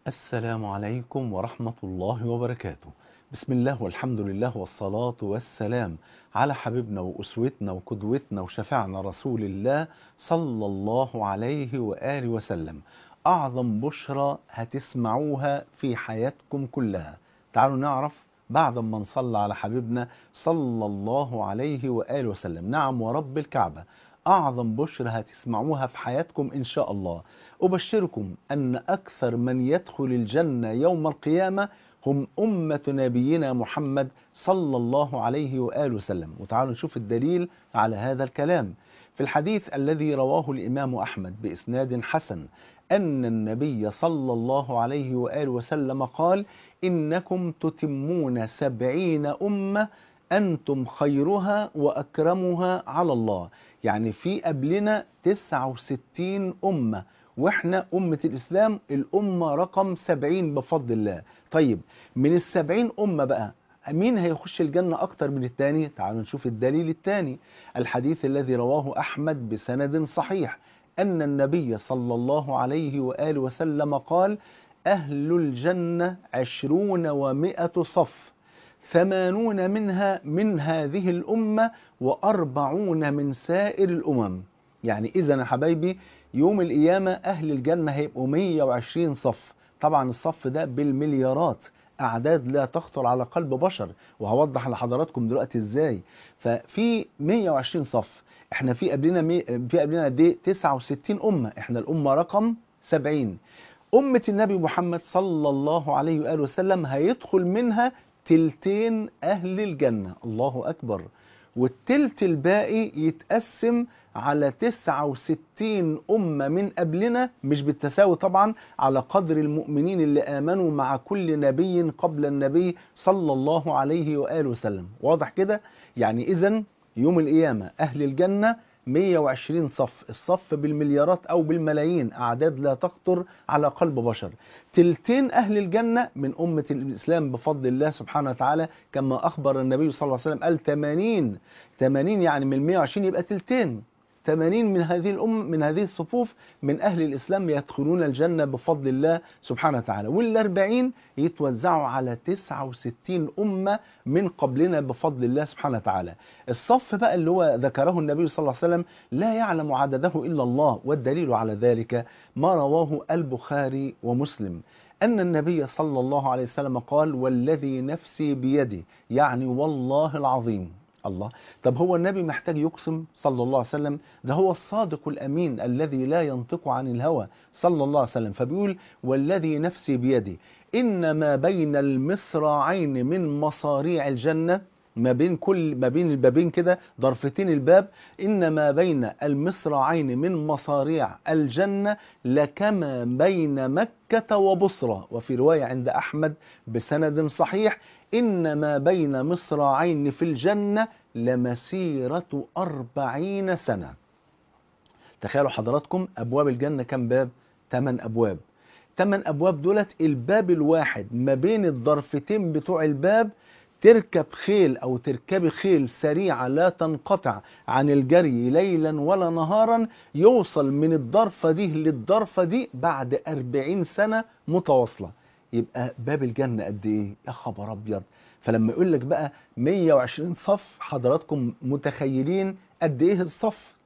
السلام عليكم ورحمة الله وبركاته بسم الله والحمد لله والصلاة والسلام على حبيبنا وأسوتنا وقدوتنا وشفعنا رسول الله صلى الله عليه وآله وسلم أعظم بشرى هتسمعوها في حياتكم كلها تعالوا نعرف بعد ما نصلى على حبيبنا صلى الله عليه وآله وسلم نعم ورب الكعبة أعظم بشرى هتسمعوها في حياتكم إن شاء الله أبشركم أن أكثر من يدخل الجنة يوم القيامة هم أمة نبينا محمد صلى الله عليه وآله وسلم وتعالوا نشوف الدليل على هذا الكلام في الحديث الذي رواه الإمام أحمد بإسناد حسن أن النبي صلى الله عليه وآله وسلم قال إنكم تتمون سبعين أمة أنتم خيرها وأكرمها على الله يعني في قبلنا 69 أمة واحنا أمة الإسلام الأمة رقم 70 بفضل الله طيب من السبعين أمة بقى مين هيخش الجنة أكتر من التاني تعالوا نشوف الدليل التاني الحديث الذي رواه أحمد بسند صحيح أن النبي صلى الله عليه وآله وسلم قال أهل الجنة عشرون ومائة صف ثمانون منها من هذه الأمة وأربعون من سائر الأمم يعني إذا يا حبايبي يوم القيامة أهل الجنة هيبقوا 120 صف طبعا الصف ده بالمليارات أعداد لا تخطر على قلب بشر وهوضح لحضراتكم دلوقتي إزاي ففي 120 صف احنا في قبلنا مي... في قبلنا قد ايه 69 أمة احنا الأمة رقم 70 أمة النبي محمد صلى الله عليه وآله وسلم هيدخل منها تلتين أهل الجنة الله أكبر والتلت الباقي يتقسم على 69 أمة من قبلنا مش بالتساوي طبعا على قدر المؤمنين اللي آمنوا مع كل نبي قبل النبي صلى الله عليه وآله وسلم واضح كده يعني إذا يوم القيامة أهل الجنة 120 صف الصف بالمليارات أو بالملايين أعداد لا تخطر على قلب بشر تلتين أهل الجنة من أمة الإسلام بفضل الله سبحانه وتعالى كما أخبر النبي صلى الله عليه وسلم قال 80 80 يعني من 120 يبقى تلتين 80 من هذه الأم من هذه الصفوف من أهل الإسلام يدخلون الجنة بفضل الله سبحانه وتعالى والأربعين يتوزعوا على 69 أمة من قبلنا بفضل الله سبحانه وتعالى الصف بقى اللي هو ذكره النبي صلى الله عليه وسلم لا يعلم عدده إلا الله والدليل على ذلك ما رواه البخاري ومسلم أن النبي صلى الله عليه وسلم قال والذي نفسي بيده يعني والله العظيم الله طب هو النبي محتاج يقسم صلى الله عليه وسلم ده هو الصادق الأمين الذي لا ينطق عن الهوى صلى الله عليه وسلم فبيقول والذي نفسي بيدي إن ما بين المصراعين من مصاريع الجنة ما بين كل ما بين البابين كده ضرفتين الباب إن ما بين المصراعين من مصاريع الجنة لكما بين مكة وبصرة وفي رواية عند أحمد بسند صحيح إن ما بين مصراعين في الجنة لمسيرة أربعين سنة تخيلوا حضراتكم أبواب الجنة كم باب؟ ثمان أبواب ثمان أبواب دولت الباب الواحد ما بين الضرفتين بتوع الباب تركب خيل أو تركبي خيل سريعة لا تنقطع عن الجري ليلا ولا نهارا يوصل من الضرفة دي للضرفة دي بعد أربعين سنة متواصلة يبقى باب الجنة قد ايه يا خبر ابيض فلما يقول لك بقى 120 صف حضراتكم متخيلين قد ايه الصف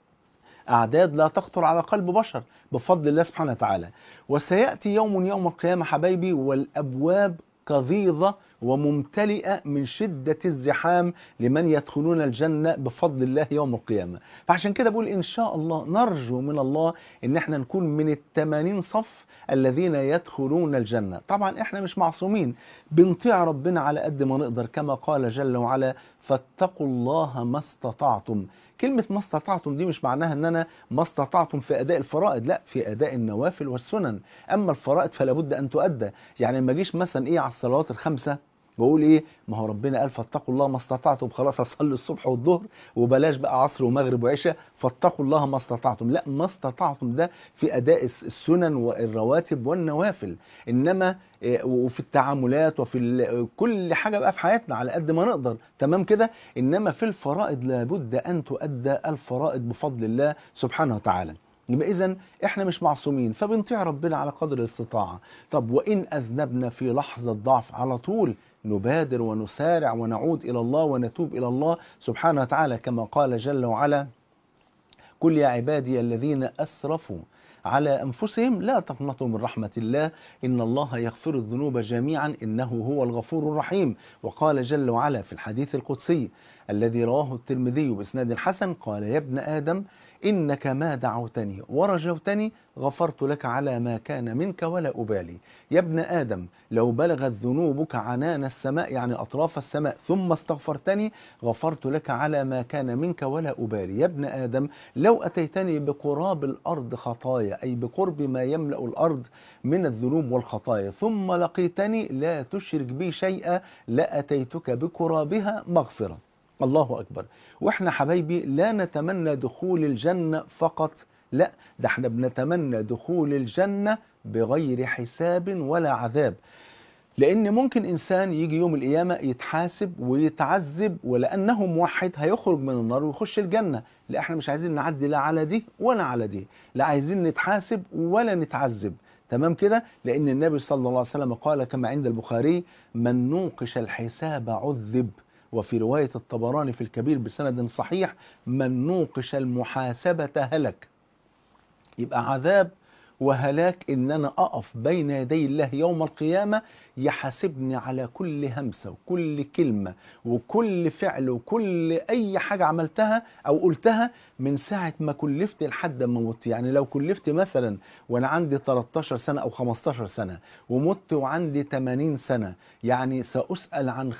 اعداد لا تخطر على قلب بشر بفضل الله سبحانه وتعالى وسياتي يوم يوم القيامه حبايبي والابواب كظيظه وممتلئه من شده الزحام لمن يدخلون الجنه بفضل الله يوم القيامه فعشان كده بقول ان شاء الله نرجو من الله ان احنا نكون من الثمانين صف الذين يدخلون الجنة طبعا احنا مش معصومين بنطيع ربنا على قد ما نقدر كما قال جل وعلا فاتقوا الله ما استطعتم كلمة ما استطعتم دي مش معناها ان انا ما استطعتم في اداء الفرائض لا في اداء النوافل والسنن اما الفرائض فلا بد ان تؤدى يعني ما اجيش مثلا ايه على الصلوات الخمسة بقول ايه ما هو ربنا قال فاتقوا الله ما استطعتم خلاص اصلي الصبح والظهر وبلاش بقى عصر ومغرب وعشاء فاتقوا الله ما استطعتم لا ما استطعتم ده في اداء السنن والرواتب والنوافل انما وفي التعاملات وفي كل حاجه بقى في حياتنا على قد ما نقدر تمام كده انما في الفرائض لابد ان تؤدى الفرائض بفضل الله سبحانه وتعالى يبقى إذا إحنا مش معصومين فبنطيع ربنا على قدر الاستطاعة طب وإن أذنبنا في لحظة ضعف على طول نبادر ونسارع ونعود إلى الله ونتوب إلى الله سبحانه وتعالى كما قال جل وعلا قل يا عبادي الذين أسرفوا على أنفسهم لا تقنطوا من رحمة الله إن الله يغفر الذنوب جميعا إنه هو الغفور الرحيم وقال جل وعلا في الحديث القدسي الذي رواه الترمذي بإسناد حسن قال يا ابن آدم إنك ما دعوتني ورجوتني غفرت لك على ما كان منك ولا أبالي يا ابن آدم لو بلغت ذنوبك عنان السماء يعني أطراف السماء ثم استغفرتني غفرت لك على ما كان منك ولا أبالي يا ابن آدم لو أتيتني بقراب الأرض خطايا أي بقرب ما يملأ الأرض من الذنوب والخطايا ثم لقيتني لا تشرك بي شيئا لأتيتك بقرابها مغفرة الله أكبر وإحنا حبايبي لا نتمنى دخول الجنة فقط لا ده احنا بنتمنى دخول الجنة بغير حساب ولا عذاب لأن ممكن إنسان يجي يوم القيامة يتحاسب ويتعذب ولأنه موحد هيخرج من النار ويخش الجنة لا احنا مش عايزين نعدي لا على دي ولا على دي لا عايزين نتحاسب ولا نتعذب تمام كده لأن النبي صلى الله عليه وسلم قال كما عند البخاري من نوقش الحساب عذب وفي رواية الطبراني في الكبير بسند صحيح من نوقش المحاسبة هلك يبقى عذاب وهلاك ان انا اقف بين يدي الله يوم القيامة يحاسبني على كل همسة وكل كلمة وكل فعل وكل اي حاجة عملتها او قلتها من ساعة ما كلفت لحد ما مت يعني لو كلفت مثلا وانا عندي 13 سنة او 15 سنة ومت وعندي 80 سنة يعني سأسأل عن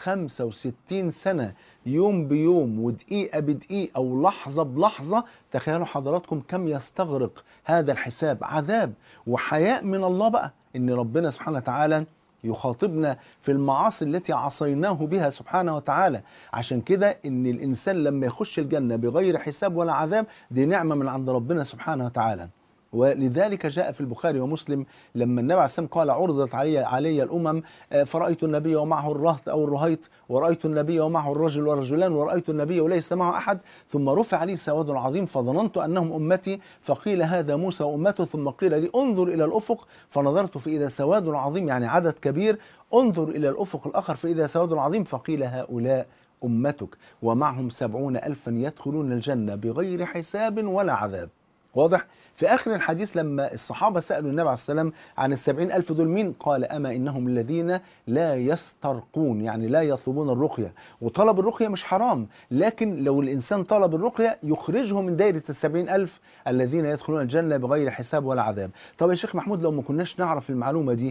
65 سنة يوم بيوم ودقيقة بدقيقة أو لحظة بلحظة تخيلوا حضراتكم كم يستغرق هذا الحساب عذاب وحياء من الله بقى إن ربنا سبحانه وتعالى يخاطبنا في المعاصي التي عصيناه بها سبحانه وتعالى عشان كده ان الانسان لما يخش الجنه بغير حساب ولا عذاب دي نعمه من عند ربنا سبحانه وتعالى ولذلك جاء في البخاري ومسلم لما النبي عليه السلام قال عرضت علي علي الامم فرأيت النبي ومعه الرهط او الرهيط ورأيت النبي ومعه الرجل والرجلان ورأيت النبي وليس معه احد ثم رفع لي سواد عظيم فظننت انهم امتي فقيل هذا موسى وامته ثم قيل لي انظر الى الافق فنظرت فاذا سواد عظيم يعني عدد كبير انظر الى الافق الاخر فاذا سواد عظيم فقيل هؤلاء أمتك ومعهم سبعون ألفا يدخلون الجنة بغير حساب ولا عذاب واضح؟ في آخر الحديث لما الصحابة سألوا النبي عليه السلام عن السبعين ألف دول مين قال أما إنهم الذين لا يسترقون يعني لا يطلبون الرقية وطلب الرقية مش حرام لكن لو الإنسان طلب الرقية يخرجه من دائرة السبعين ألف الذين يدخلون الجنة بغير حساب ولا عذاب طب يا شيخ محمود لو ما كناش نعرف المعلومة دي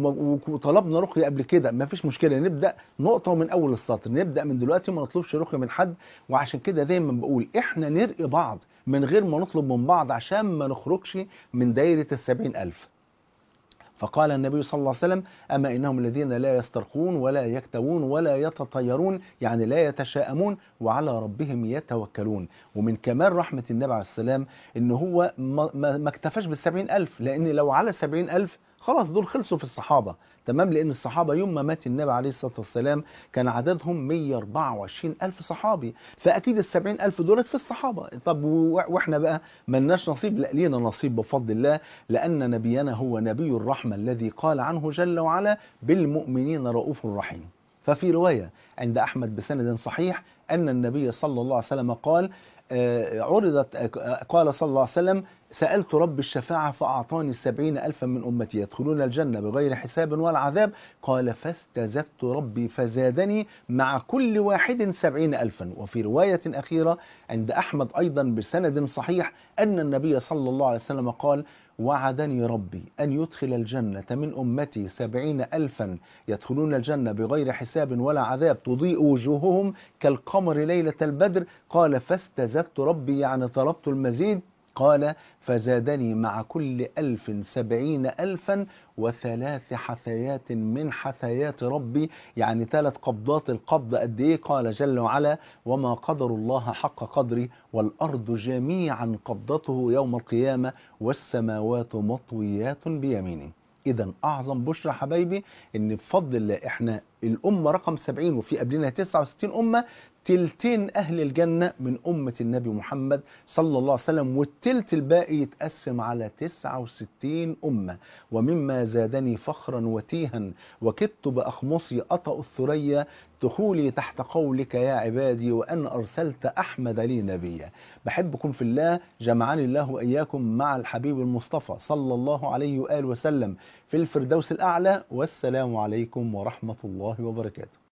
وطلبنا رقية قبل كده ما فيش مشكلة نبدأ نقطة من أول السطر نبدأ من دلوقتي ما نطلبش رقية من حد وعشان كده دايما بقول إحنا نرقي بعض من غير ما نطلب من بعض عشان ما نخرجش من دايرة السبعين ألف فقال النبي صلى الله عليه وسلم أما إنهم الذين لا يسترقون ولا يكتوون ولا يتطيرون يعني لا يتشاءمون وعلى ربهم يتوكلون ومن كمال رحمة النبي عليه السلام إن هو ما, ما, ما اكتفاش بالسبعين ألف لأن لو على سبعين ألف خلاص دول خلصوا في الصحابة تمام لأن الصحابة يوم ما مات النبي عليه الصلاة والسلام كان عددهم 124 ألف صحابي فأكيد السبعين ألف دولت في الصحابة طب وإحنا بقى ملناش نصيب لا لينا نصيب بفضل الله لأن نبينا هو نبي الرحمة الذي قال عنه جل وعلا بالمؤمنين رؤوف رحيم ففي رواية عند أحمد بسند صحيح أن النبي صلى الله عليه وسلم قال عرضت قال صلى الله عليه وسلم سألت رب الشفاعة فأعطاني السبعين ألفا من أمتي يدخلون الجنة بغير حساب ولا عذاب قال فاستزدت ربي فزادني مع كل واحد سبعين ألفا وفي رواية أخيرة عند أحمد أيضا بسند صحيح أن النبي صلى الله عليه وسلم قال وعدني ربي أن يدخل الجنة من أمتي سبعين ألفا يدخلون الجنة بغير حساب ولا عذاب تضيء وجوههم كالقمر ليلة البدر قال فاستزدت ربي يعني طلبت المزيد قال فزادني مع كل ألف سبعين ألفا وثلاث حثيات من حثيات ربي يعني ثلاث قبضات القبض قد إيه قال جل وعلا وما قدر الله حق قدري والأرض جميعا قبضته يوم القيامة والسماوات مطويات بيمينه إذا أعظم بشرى حبايبي إن بفضل الله إحنا الأمة رقم 70 وفي قبلنا 69 أمة تلتين أهل الجنة من أمة النبي محمد صلى الله عليه وسلم والتلت الباقي يتقسم على 69 أمة ومما زادني فخرا وتيها وكدت بأخمصي أطأ الثريا دخولي تحت قولك يا عبادي وأن أرسلت أحمد لي نبيا بحبكم في الله جمعني الله وإياكم مع الحبيب المصطفى صلى الله عليه وآله وسلم في الفردوس الأعلى والسلام عليكم ورحمة الله وبركاته